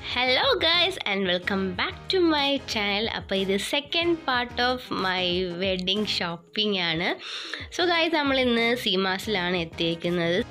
hello guys and welcome back to my channel അപ്പോൾ ഇത് second part of my wedding shopping ആണ് so guys നമ്മൾ ഇന്ന് സീമാസിലാണ് എത്തിയേക്കുന്നത്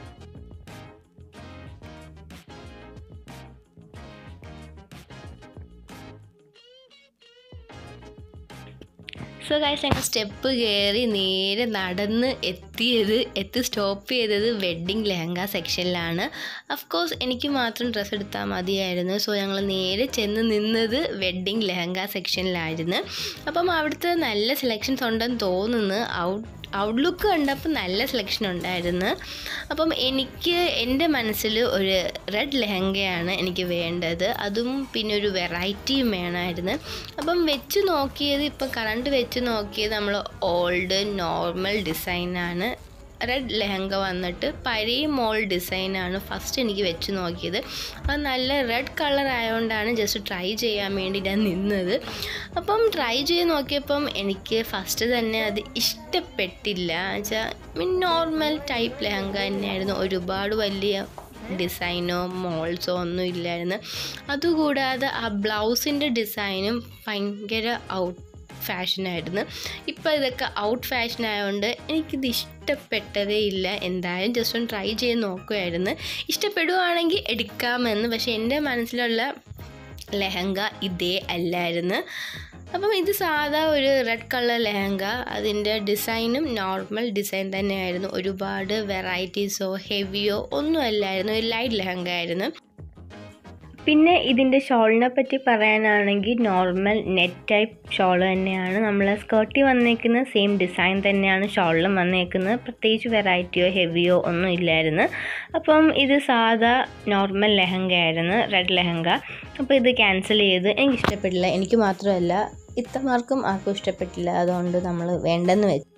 സോ ഗൈസ് ഞങ്ങൾ സ്റ്റെപ്പ് കയറി നേരെ നടന്ന് എത്തിയത് എത്തി സ്റ്റോപ്പ് ചെയ്തത് വെഡ്ഡിങ് ലെഹങ്ക സെക്ഷനിലാണ് കോഴ്സ് എനിക്ക് മാത്രം ഡ്രസ്സ് എടുത്താൽ മതിയായിരുന്നു സോ ഞങ്ങൾ നേരെ ചെന്ന് നിന്നത് വെഡ്ഡിങ് ലെഹങ്ക സെക്ഷനിലായിരുന്നു അപ്പം അവിടുത്തെ നല്ല സെലക്ഷൻസ് ഉണ്ടെന്ന് തോന്നുന്നു ഔട്ട് ഔട്ട്ലുക്ക് കണ്ടപ്പോൾ നല്ല സെലക്ഷൻ ഉണ്ടായിരുന്നു അപ്പം എനിക്ക് എൻ്റെ മനസ്സിൽ ഒരു റെഡ് ലെഹങ്കയാണ് എനിക്ക് വേണ്ടത് അതും പിന്നെ ഒരു വെറൈറ്റിയും വേണമായിരുന്നു അപ്പം വെച്ച് നോക്കിയത് ഇപ്പം കറണ്ട് വെച്ച് നോക്കിയത് നമ്മൾ ഓൾഡ് നോർമൽ ഡിസൈനാണ് റെഡ് ലെഹങ്ക വന്നിട്ട് പഴയ മോൾ ഡിസൈനാണ് ഫസ്റ്റ് എനിക്ക് വെച്ച് നോക്കിയത് അത് നല്ല റെഡ് കളർ ആയതുകൊണ്ടാണ് ജസ്റ്റ് ട്രൈ ചെയ്യാൻ വേണ്ടി ഞാൻ നിന്നത് അപ്പം ട്രൈ ചെയ്ത് നോക്കിയപ്പം എനിക്ക് ഫസ്റ്റ് തന്നെ അത് ഇഷ്ടപ്പെട്ടില്ല വെച്ചാൽ മീൻ നോർമൽ ടൈപ്പ് ലെഹങ്ക തന്നെയായിരുന്നു ഒരുപാട് വലിയ ഡിസൈനോ മോൾസോ ഒന്നും ഇല്ലായിരുന്നു അതുകൂടാതെ ആ ബ്ലൗസിൻ്റെ ഡിസൈനും ഭയങ്കര ഔട്ട് ഫാഷനായിരുന്നു ഇപ്പോൾ ഇതൊക്കെ ഔട്ട് ഫാഷൻ ആയതുകൊണ്ട് എനിക്കിത് ഇഷ്ടപ്പെട്ടതേ ഇല്ല എന്തായാലും ജസ്റ്റ് ഒന്ന് ട്രൈ ചെയ്ത് നോക്കുമായിരുന്നു ഇഷ്ടപ്പെടുവാണെങ്കിൽ എടുക്കാമെന്ന് പക്ഷേ എൻ്റെ മനസ്സിലുള്ള ലെഹങ്ക ഇതേ അല്ലായിരുന്നു അപ്പം ഇത് സാധാ ഒരു റെഡ് കളർ ലെഹങ്ക അതിൻ്റെ ഡിസൈനും നോർമൽ ഡിസൈൻ തന്നെയായിരുന്നു ഒരുപാട് വെറൈറ്റീസോ ഹെവിയോ ഒന്നും അല്ലായിരുന്നു ഒരു ലൈറ്റ് ലെഹങ്ക ആയിരുന്നു പിന്നെ ഇതിൻ്റെ ഷോളിനെ പറ്റി പറയാനാണെങ്കിൽ നോർമൽ നെറ്റ് ടൈപ്പ് ഷോൾ തന്നെയാണ് നമ്മൾ സ്കേർട്ടിൽ വന്നേക്കുന്ന സെയിം ഡിസൈൻ തന്നെയാണ് ഷോളിലും വന്നേക്കുന്നത് പ്രത്യേകിച്ച് വെറൈറ്റിയോ ഹെവിയോ ഒന്നും ഇല്ലായിരുന്നു അപ്പം ഇത് സാധാ നോർമൽ ലെഹങ്ക ആയിരുന്നു റെഡ് ലെഹങ്ക അപ്പോൾ ഇത് ക്യാൻസൽ ചെയ്ത് എനിക്ക് ഇഷ്ടപ്പെട്ടില്ല എനിക്ക് മാത്രമല്ല ഇത്തമാർക്കും ആർക്കും ഇഷ്ടപ്പെട്ടില്ല അതുകൊണ്ട് നമ്മൾ വേണ്ടെന്ന് വെച്ചു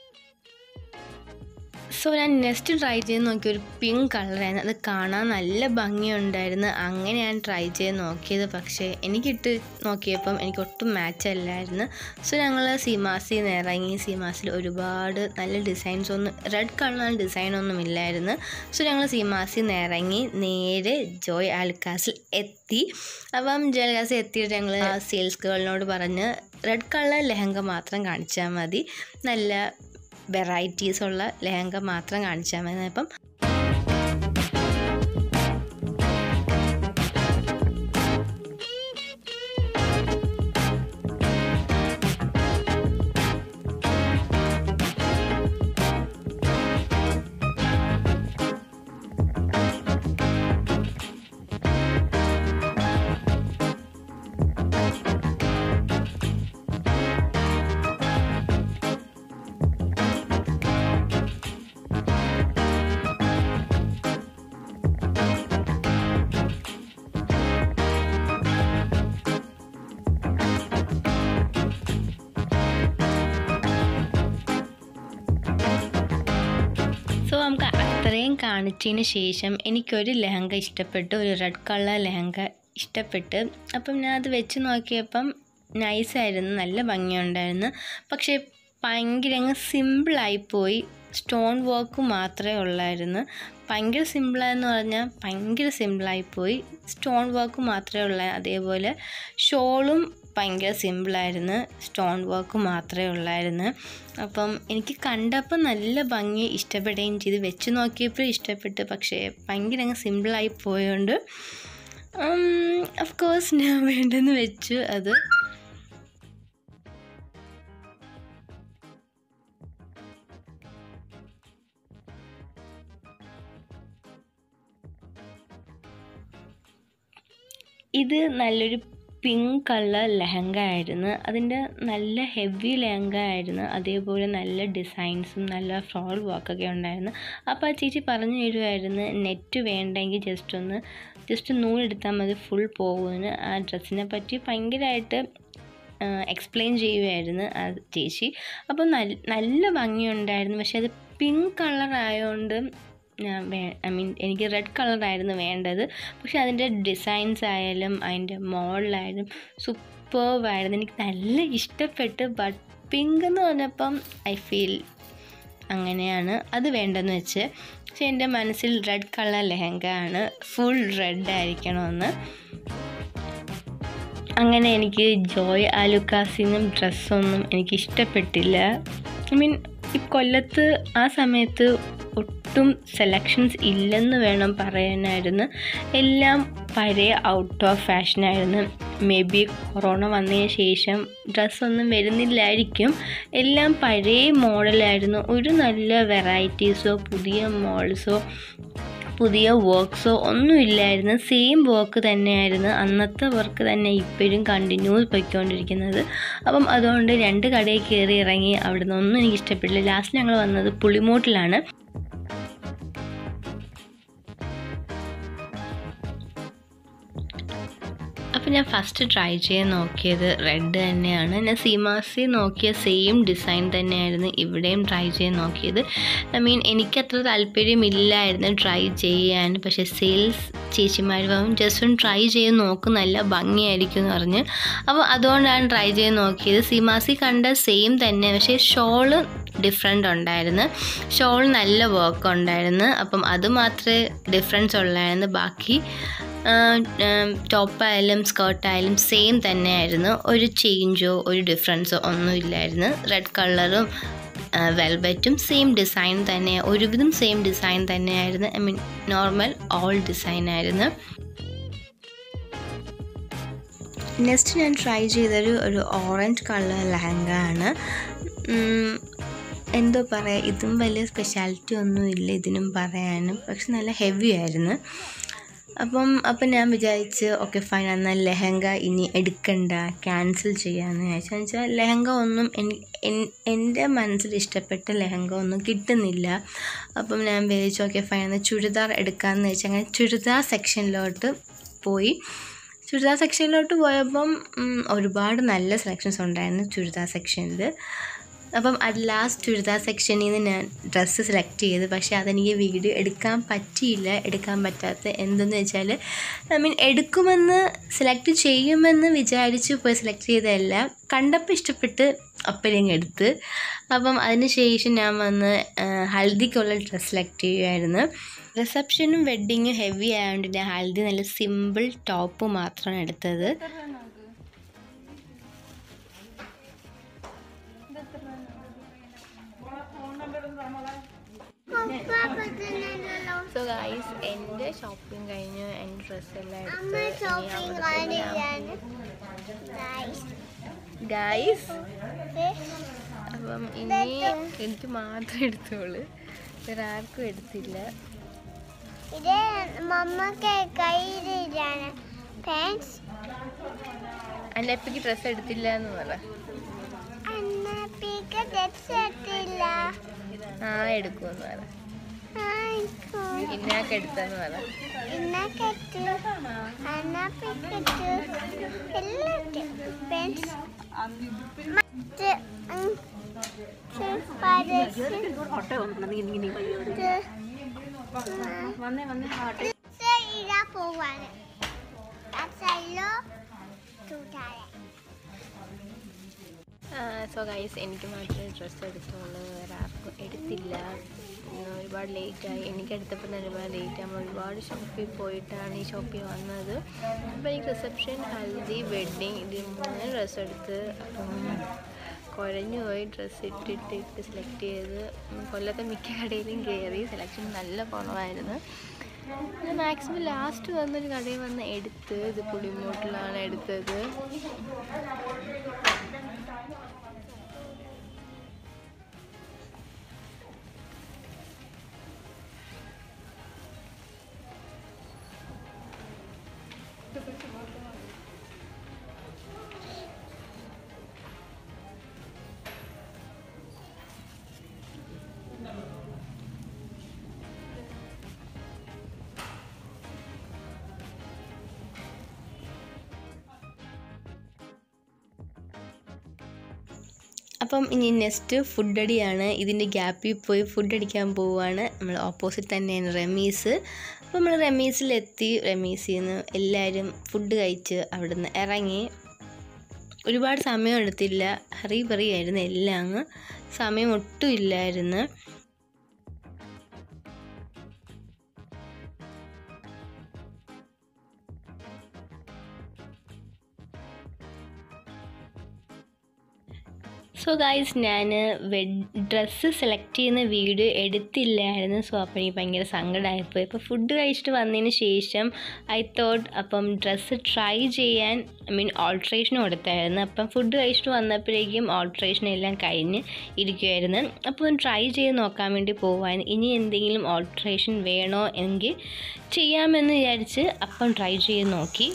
സോ ഞാൻ നെക്സ്റ്റ് ട്രൈ ചെയ്ത് നോക്കിയ ഒരു പിങ്ക് കളറായിരുന്നു അത് കാണാൻ നല്ല ഭംഗിയുണ്ടായിരുന്നു അങ്ങനെ ഞാൻ ട്രൈ ചെയ്ത് നോക്കിയത് പക്ഷേ എനിക്കിട്ട് നോക്കിയപ്പം എനിക്ക് ഒട്ടും മാച്ച് അല്ലായിരുന്നു സോ ഞങ്ങൾ സീമാസിൽ നിന്ന് ഇറങ്ങി സീമാസിൽ ഒരുപാട് നല്ല ഡിസൈൻസ് ഒന്നും റെഡ് കളർ ഡിസൈനൊന്നും ഇല്ലായിരുന്നു സോ ഞങ്ങൾ സീമാസിൽ നിന്ന് ഇറങ്ങി നേരെ ജോയ് ആൽക്കാസിൽ എത്തി അപ്പം ജോയ് ആൽക്കാസിൽ എത്തിയിട്ട് ഞങ്ങൾ ആ സെയിൽസ് ഗേളിനോട് പറഞ്ഞ് റെഡ് കളർ ലെഹങ്ക മാത്രം കാണിച്ചാൽ മതി നല്ല വെറൈറ്റീസ് ഉള്ള ലെഹങ്ക മാത്രം കാണിച്ചാൽ മതി അപ്പം സോ നമുക്ക് അത്രയും കാണിച്ചതിന് ശേഷം എനിക്കൊരു ലെഹങ്ക ഇഷ്ടപ്പെട്ടു ഒരു റെഡ് കളർ ലെഹങ്ക ഇഷ്ടപ്പെട്ട് അപ്പം ഞാൻ അത് വെച്ച് നോക്കിയപ്പം നൈസായിരുന്നു നല്ല ഭംഗിയുണ്ടായിരുന്നു പക്ഷേ ഭയങ്കര അങ്ങ് സിമ്പിളായിപ്പോയി സ്റ്റോൺ വർക്ക് മാത്രമേ ഉള്ളായിരുന്നു ഭയങ്കര സിമ്പിളായെന്ന് പറഞ്ഞാൽ ഭയങ്കര സിമ്പിളായിപ്പോയി സ്റ്റോൺ വർക്ക് മാത്രമേ ഉള്ളൂ അതേപോലെ ഷോളും ഭയങ്കര സിമ്പിളായിരുന്നു സ്റ്റോൺ വർക്ക് മാത്രമേ ഉള്ളായിരുന്നു അപ്പം എനിക്ക് കണ്ടപ്പോൾ നല്ല ഭംഗി ഇഷ്ടപ്പെടുകയും ചെയ്ത് വെച്ച് നോക്കിയപ്പോൾ ഇഷ്ടപ്പെട്ടു പക്ഷേ ഭയങ്കര അങ്ങ് സിമ്പിളായി പോയതുകൊണ്ട് കോഴ്സ് ഞാൻ വേണ്ടെന്ന് വെച്ചു അത് ഇത് നല്ലൊരു പിങ്ക് കളർ ലെഹങ്ക ആയിരുന്നു അതിൻ്റെ നല്ല ഹെവി ലെഹങ്ക ആയിരുന്നു അതേപോലെ നല്ല ഡിസൈൻസും നല്ല ഫ്രോൾ വർക്കൊക്കെ ഉണ്ടായിരുന്നു അപ്പോൾ ആ ചേച്ചി പറഞ്ഞു തരുമായിരുന്നു നെറ്റ് വേണ്ടെങ്കിൽ ജസ്റ്റ് ഒന്ന് ജസ്റ്റ് നൂലെടുത്താൽ മതി ഫുൾ പോകുമെന്ന് ആ ഡ്രസ്സിനെ പറ്റി ഭയങ്കരമായിട്ട് എക്സ്പ്ലെയിൻ ചെയ്യുമായിരുന്നു ആ ചേച്ചി അപ്പോൾ നല്ല നല്ല ഭംഗിയുണ്ടായിരുന്നു പക്ഷേ അത് പിങ്ക് കളർ ആയതുകൊണ്ട് ഞാൻ വേ ഐ മീൻ എനിക്ക് റെഡ് കളറായിരുന്നു വേണ്ടത് പക്ഷെ അതിൻ്റെ ഡിസൈൻസ് ആയാലും അതിൻ്റെ മോഡലായാലും സൂപ്പർവായിരുന്നു എനിക്ക് നല്ല ഇഷ്ടപ്പെട്ട് ബട്ട് പിങ്ക് എന്ന് പറഞ്ഞപ്പം ഐ ഫീൽ അങ്ങനെയാണ് അത് വേണ്ടെന്ന് വെച്ച് പക്ഷെ എൻ്റെ മനസ്സിൽ റെഡ് കളർ ലെഹങ്ക ആണ് ഫുൾ റെഡ് ആയിരിക്കണമെന്ന് അങ്ങനെ എനിക്ക് ജോയ് ആലുക്കാസിനും ഡ്രസ്സൊന്നും എനിക്ക് ഇഷ്ടപ്പെട്ടില്ല ഐ മീൻ ഈ കൊല്ലത്ത് ആ സമയത്ത് ഒട്ടും സെലക്ഷൻസ് ഇല്ലെന്ന് വേണം പറയാനായിരുന്നു എല്ലാം പഴയ ഔട്ട് ഓഫ് ഫാഷനായിരുന്നു മേ ബി കൊറോണ വന്നതിന് ശേഷം ഡ്രസ്സൊന്നും വരുന്നില്ലായിരിക്കും എല്ലാം പഴയ മോഡലായിരുന്നു ഒരു നല്ല വെറൈറ്റീസോ പുതിയ മോഡൽസോ പുതിയ വർക്ക്സോ ഒന്നും ഇല്ലായിരുന്നു സെയിം വർക്ക് തന്നെയായിരുന്നു അന്നത്തെ വർക്ക് തന്നെ ഇപ്പോഴും കണ്ടിന്യൂസ് പോയിക്കൊണ്ടിരിക്കുന്നത് അപ്പം അതുകൊണ്ട് രണ്ട് കടയിൽ കയറി ഇറങ്ങി അവിടുന്ന് ഒന്നും എനിക്ക് ഇഷ്ടപ്പെട്ടില്ല ലാസ്റ്റ് ഞങ്ങൾ വന്നത് പുളിമൂട്ടിലാണ് അപ്പോൾ ഞാൻ ഫസ്റ്റ് ട്രൈ ചെയ്യാൻ നോക്കിയത് റെഡ് തന്നെയാണ് ഞാൻ സീമാസി നോക്കിയ സെയിം ഡിസൈൻ തന്നെയായിരുന്നു ഇവിടെയും ട്രൈ ചെയ്യാൻ നോക്കിയത് ഐ മീൻ എനിക്കത്ര താല്പര്യമില്ലായിരുന്നു ട്രൈ ചെയ്യാൻ പക്ഷേ സെയിൽസ് ചേച്ചിമാർ പറഞ്ഞു ജസ്റ്റ് ഒന്ന് ട്രൈ ചെയ്ത് നോക്ക് നല്ല ഭംഗിയായിരിക്കും എന്ന് പറഞ്ഞ് അപ്പോൾ അതുകൊണ്ടാണ് ട്രൈ ചെയ്ത് നോക്കിയത് സീമാസി കണ്ട സെയിം തന്നെ പക്ഷേ ഷോള് ഡിഫറെൻ്റ് ഉണ്ടായിരുന്നു ഷോൾ നല്ല വർക്ക് ഉണ്ടായിരുന്നു അപ്പം അത് മാത്രമേ ഡിഫറൻസ് ഉള്ളായിരുന്നു ബാക്കി ടോപ്പായാലും സ്കേർട്ടായാലും സെയിം തന്നെയായിരുന്നു ഒരു ചേഞ്ചോ ഒരു ഡിഫറൻസോ ഒന്നും ഇല്ലായിരുന്നു റെഡ് കളറും വെൽവെറ്റും സെയിം ഡിസൈൻ തന്നെ ഒരുവിധം സെയിം ഡിസൈൻ തന്നെയായിരുന്നു I mean normal old design ആയിരുന്നു നെക്സ്റ്റ് ഞാൻ ട്രൈ ചെയ്തൊരു ഒരു ഓറഞ്ച് കളർ ലെഹങ്ക ആണ് എന്തോ പറയുക ഇതും വലിയ സ്പെഷ്യാലിറ്റി ഒന്നും ഇല്ല ഇതിനും പറയാനും പക്ഷെ നല്ല ഹെവി ആയിരുന്നു അപ്പം അപ്പം ഞാൻ വിചാരിച്ച് ഓക്കെ ഫൈൻ എന്നാൽ ലെഹങ്ക ഇനി എടുക്കണ്ട ക്യാൻസൽ ചെയ്യാമെന്ന് വിചാരിച്ചു എന്ന് വെച്ചാൽ ലെഹങ്ക ഒന്നും എൻ്റെ മനസ്സിൽ ഇഷ്ടപ്പെട്ട ലെഹങ്ക ഒന്നും കിട്ടുന്നില്ല അപ്പം ഞാൻ വിചാരിച്ചു ഓക്കെ ഫൈൻ എന്നാൽ ചുരിദാർ എടുക്കാമെന്ന് വെച്ചാൽ അങ്ങനെ ചുരിദാർ സെക്ഷനിലോട്ട് പോയി ചുരിദാർ സെക്ഷനിലോട്ട് പോയപ്പം ഒരുപാട് നല്ല സെലക്ഷൻസ് ഉണ്ടായിരുന്നു ചുരിദാർ സെക്ഷനിൽ അപ്പം അത് ലാസ്റ്റ് ചുരിദാർ സെക്ഷനിൽ നിന്ന് ഞാൻ ഡ്രസ്സ് സെലക്ട് ചെയ്ത് പക്ഷേ അതെനിക്ക് വീഡിയോ എടുക്കാൻ പറ്റിയില്ല എടുക്കാൻ പറ്റാത്ത എന്തെന്ന് വെച്ചാൽ ഐ മീൻ എടുക്കുമെന്ന് സെലക്ട് ചെയ്യുമെന്ന് വിചാരിച്ച് പോയി സെലക്ട് ചെയ്തതല്ല കണ്ടപ്പോൾ ഇഷ്ടപ്പെട്ട് അപ്പഴങ്ങ് എടുത്ത് അപ്പം അതിന് ശേഷം ഞാൻ വന്ന് ഹൽദിക്കുള്ള ഡ്രസ്സ് സെലക്ട് ചെയ്യുമായിരുന്നു റിസപ്ഷനും വെഡ്ഡിങ്ങും ഹെവി ആയതുകൊണ്ട് ഞാൻ ഹൽദി നല്ല സിമ്പിൾ ടോപ്പ് മാത്രമാണ് എടുത്തത് സോ ഗൈസ് എൻ്റെ ഷോപ്പിംഗ് കഴിഞ്ഞ് എൻ്റെ ഡ്രസ്സ് എല്ലാം എടുത്ത് ഗൈസ് അപ്പം ഇനി എനിക്ക് മാത്രം എടുത്തോളൂ വേറെ ആർക്കും എടുത്തില്ല ഇത് മമ്മക്ക് കയ്യിലാണ് പാൻസ് എൻ്റെ അപ്പയ്ക്ക് ഡ്രസ്സ് എടുത്തില്ല എന്ന് പറ അന്നപ്പിക്ക് തെറ്റില്ല ആ എടുക്കുമെന്ന് പറ ഇന്നാക്ക് എടുത്തെന്ന് പറ ഇന്നക്കെട്ട് അന്നപ്പിക്കട്ട് എല്ലാറ്റും പാൻസ് മറ്റ് ഇതാ പോവാണ് അച്ഛല്ലോ ചൂടാണ് സോ ഗൈസ് എനിക്ക് മാത്രമേ ഡ്രസ്സ് എടുത്തുള്ളൂ വേറെ ആർക്കും എടുത്തില്ല ഇന്ന് ഒരുപാട് ലേറ്റായി എനിക്ക് എടുത്തപ്പോൾ തന്നെ ഒരുപാട് ലേറ്റ് നമ്മൾ ഒരുപാട് ഷോപ്പിൽ പോയിട്ടാണ് ഈ ഷോപ്പിൽ വന്നത് അപ്പോൾ എനിക്ക് റിസപ്ഷൻ ഹൽദി വെഡ്ഡിങ് ഇത് മൂന്ന് ഡ്രസ്സ് എടുത്ത് അപ്പം കുഴഞ്ഞു പോയി ഡ്രസ്സ് ഇട്ടിട്ട് ഇട്ട് സെലക്ട് ചെയ്ത് കൊല്ലത്തെ മിക്ക കടയിലും കയറി സെലക്ഷൻ നല്ല കുറവായിരുന്നു ഞാൻ മാക്സിമം ലാസ്റ്റ് വന്നൊരു കടയിൽ വന്ന് എടുത്ത് ഇത് പുളിമൂട്ടിലാണ് എടുത്തത് അപ്പം ഇനി നെക്സ്റ്റ് ഫുഡ് അടിയാണ് ഇതിൻ്റെ ഗ്യാപ്പിൽ പോയി ഫുഡ് അടിക്കാൻ പോവുകയാണ് നമ്മൾ ഓപ്പോസിറ്റ് തന്നെയാണ് റമീസ് അപ്പോൾ നമ്മൾ റമീസിലെത്തി റമീസിൽ നിന്ന് എല്ലാവരും ഫുഡ് കഴിച്ച് അവിടുന്ന് ഇറങ്ങി ഒരുപാട് സമയം എടുത്തില്ല ഹറി ബറി ആയിരുന്നു എല്ലാം അങ്ങ് സമയം ഒട്ടും ഇല്ലായിരുന്നു സോ ഗായ്സ് ഞാൻ ഡ്രസ്സ് സെലക്ട് ചെയ്യുന്ന വീഡിയോ എടുത്തില്ലായിരുന്നു സോ അപ്പോൾ എനിക്ക് ഭയങ്കര സങ്കടമായിപ്പോയി അപ്പോൾ ഫുഡ് കഴിച്ചിട്ട് വന്നതിന് ശേഷം ഐ തോട്ട് അപ്പം ഡ്രസ്സ് ട്രൈ ചെയ്യാൻ ഐ മീൻ ഓൾട്രേഷൻ കൊടുത്തായിരുന്നു അപ്പം ഫുഡ് കഴിച്ചിട്ട് വന്നപ്പോഴേക്കും ഓൾട്രേഷൻ എല്ലാം കഴിഞ്ഞ് ഇരിക്കുമായിരുന്നു അപ്പോൾ ഒന്ന് ട്രൈ ചെയ്ത് നോക്കാൻ വേണ്ടി പോവാൻ ഇനി എന്തെങ്കിലും ഓൾട്രേഷൻ വേണോ എങ്കിൽ ചെയ്യാമെന്ന് വിചാരിച്ച് അപ്പം ട്രൈ ചെയ്ത് നോക്കി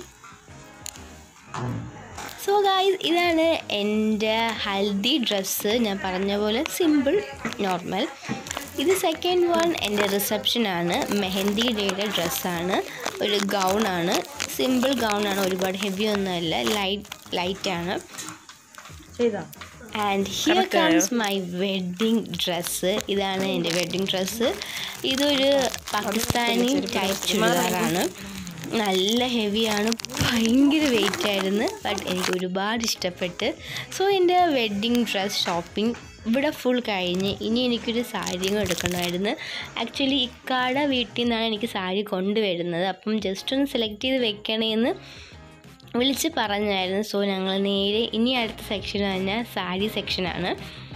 സോ ഗായ്സ് ഇതാണ് എൻ്റെ ഹൽദി ഡ്രസ്സ് ഞാൻ പറഞ്ഞ പോലെ സിമ്പിൾ നോർമൽ ഇത് സെക്കൻഡ് വൺ എൻ്റെ റിസപ്ഷനാണ് മെഹന്തി ഡേയുടെ ഡ്രസ്സാണ് ഒരു ഗൗണാണ് സിമ്പിൾ ഗൗണാണ് ഒരുപാട് ഹെവി ഒന്നുമല്ല ലൈറ്റ് ലൈറ്റാണ് ചെയ്താ and here comes my wedding dress ഇതാണ് എൻ്റെ വെഡ്ഡിങ് ഡ്രസ്സ് ഇതൊരു പാകിസ്ഥാനി ടൈപ്പ് ചുരിദാറാണ് നല്ല ഹെവിയാണ് ഭയങ്കര വെയിറ്റ് ആയിരുന്നു ബട്ട് എനിക്ക് ഒരുപാട് ഇഷ്ടപ്പെട്ട് സോ എൻ്റെ വെഡ്ഡിങ് ഡ്രസ് ഷോപ്പിംഗ് ഇവിടെ ഫുൾ കഴിഞ്ഞ് ഇനി എനിക്കൊരു സാരിയും എടുക്കണമായിരുന്നു ആക്ച്വലി ഇക്കാട വീട്ടിൽ നിന്നാണ് എനിക്ക് സാരി കൊണ്ടുവരുന്നത് അപ്പം ജസ്റ്റ് ഒന്ന് സെലക്ട് ചെയ്ത് വെക്കണേന്ന് വിളിച്ച് പറഞ്ഞായിരുന്നു സോ ഞങ്ങൾ നേരെ ഇനി അടുത്ത സെക്ഷൻ തന്നെ സാരി സെക്ഷനാണ്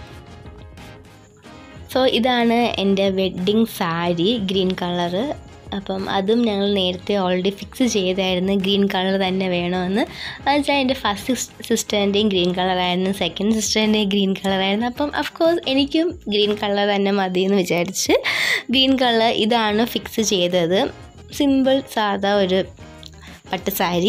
സോ ഇതാണ് എൻ്റെ വെഡ്ഡിങ് സാരി ഗ്രീൻ കളറ് അപ്പം അതും ഞങ്ങൾ നേരത്തെ ഓൾറെഡി ഫിക്സ് ചെയ്തായിരുന്നു ഗ്രീൻ കളർ തന്നെ വേണമെന്ന് എന്നുവെച്ചാൽ എൻ്റെ ഫസ്റ്റ് സിസ്റ്ററിൻ്റെയും ഗ്രീൻ കളറായിരുന്നു സെക്കൻഡ് സിസ്റ്ററിൻ്റെയും ഗ്രീൻ കളറായിരുന്നു അപ്പം അഫ്കോഴ്സ് എനിക്കും ഗ്രീൻ കളർ തന്നെ മതി എന്ന് വിചാരിച്ച് ഗ്രീൻ കളർ ഇതാണ് ഫിക്സ് ചെയ്തത് സിമ്പിൾ സാധാ ഒരു പട്ട് സാരി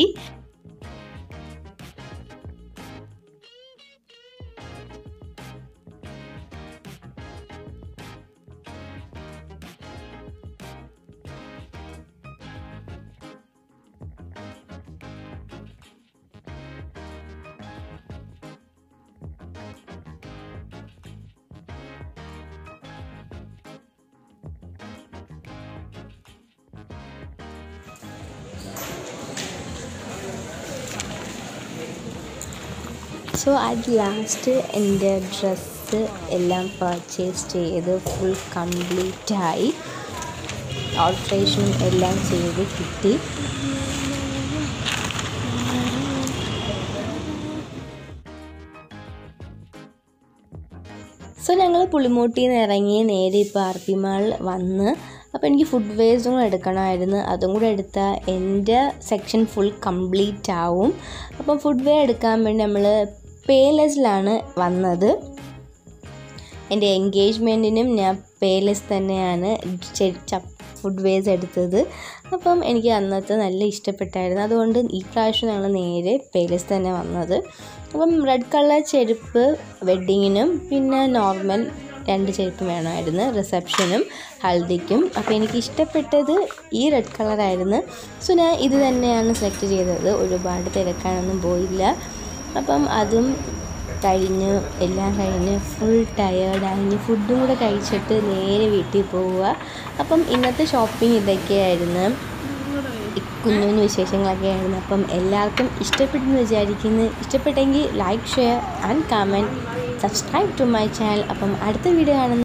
സോ അറ്റ് ലാസ്റ്റ് എൻ്റെ ഡ്രസ്സ് എല്ലാം പർച്ചേസ് ചെയ്ത് ഫുൾ കംപ്ലീറ്റ് ആയി ഓൾട്രേഷനും എല്ലാം ചെയ്ത് കിട്ടി സോ ഞങ്ങൾ പുളിമൂട്ടിയിൽ നിന്ന് ഇറങ്ങി നേരെ ഇപ്പോൾ ആർ പി മാളിൽ വന്ന് അപ്പോൾ എനിക്ക് ഫുഡ് വേസ്റ്റും കൂടെ എടുക്കണമായിരുന്നു അതും കൂടെ എടുത്താൽ എൻ്റെ സെക്ഷൻ ഫുൾ കംപ്ലീറ്റ് ആവും അപ്പം ഫുഡ് വെയർ എടുക്കാൻ വേണ്ടി നമ്മൾ പേലസിലാണ് വന്നത് എൻ്റെ എൻഗേജ്മെൻറ്റിനും ഞാൻ പേലസ് തന്നെയാണ് ഫുഡ് വേസ് എടുത്തത് അപ്പം എനിക്ക് അന്നത്തെ നല്ല ഇഷ്ടപ്പെട്ടായിരുന്നു അതുകൊണ്ട് ഈ പ്രാവശ്യം ഞങ്ങൾ നേരെ പേലസ് തന്നെ വന്നത് അപ്പം റെഡ് കളർ ചെരുപ്പ് വെഡ്ഡിങ്ങിനും പിന്നെ നോർമൽ രണ്ട് ചെരുപ്പ് വേണമായിരുന്നു റിസപ്ഷനും ഹൽദിക്കും അപ്പോൾ എനിക്ക് ഇഷ്ടപ്പെട്ടത് ഈ റെഡ് കളറായിരുന്നു സോ ഞാൻ ഇത് തന്നെയാണ് സെലക്ട് ചെയ്തത് ഒരുപാട് തിരക്കാനൊന്നും പോയില്ല അപ്പം അതും കഴിഞ്ഞ് എല്ലാം കഴിഞ്ഞ് ഫുൾ ടയേർഡായി ഫുഡും കൂടെ കഴിച്ചിട്ട് നേരെ വീട്ടിൽ പോവുക അപ്പം ഇന്നത്തെ ഷോപ്പിംഗ് ഇതൊക്കെയായിരുന്നു കുഞ്ഞു കുഞ്ഞു വിശേഷങ്ങളൊക്കെ ആയിരുന്നു അപ്പം എല്ലാവർക്കും ഇഷ്ടപ്പെട്ടെന്ന് വിചാരിക്കുന്നു ഇഷ്ടപ്പെട്ടെങ്കിൽ like share and comment subscribe to my channel അപ്പം അടുത്ത വീഡിയോ കാണുന്ന